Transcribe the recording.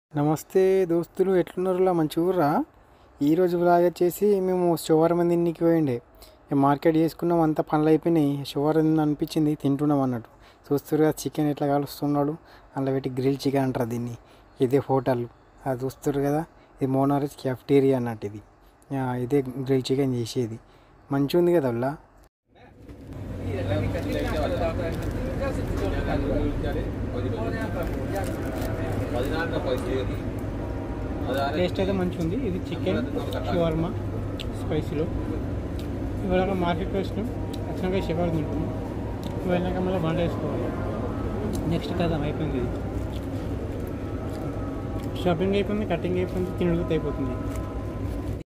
నమస్తే దోస్తులు ఎట్లున్నారులా మంచిగుర్రా ఈరోజు వ్లాగ్ వచ్చేసి మేము షోవారం తిన్నికి పోయిండే ఇక మార్కెట్ చేసుకున్నాం అంతా పనులు అయిపోయినాయి షోవారం అనిపించింది తింటున్నాం అన్నట్టు చూస్తురుగా చికెన్ ఎట్లా కాలుస్తున్నాడు అందులో పెట్టి గ్రిల్ చికెన్ అంటారు దీన్ని ఇదే హోటల్ అది చూస్తారు కదా ఇది మోనారిస్ క్యాఫ్టీరియా అన్నట్టు ఇది ఆ, ఇదే గ్రిల్ చికెన్ చేసేది మంచిగా ఉంది కదా అలా టేస్ట్ అయితే మంచిగా ఉంది ఇది చికెన్ షవర్మా స్పైసీలో ఇవాళ మార్కెట్కి వచ్చినాం వచ్చినాక షవర్మ తింటున్నాం వెళ్ళాక మళ్ళీ బండ వేసుకోవాలి నెక్స్ట్ కదా అయిపోయింది ఇది షాపింగ్ అయిపోయింది కటింగ్ అయిపోయింది తినడానికి అయిపోతుంది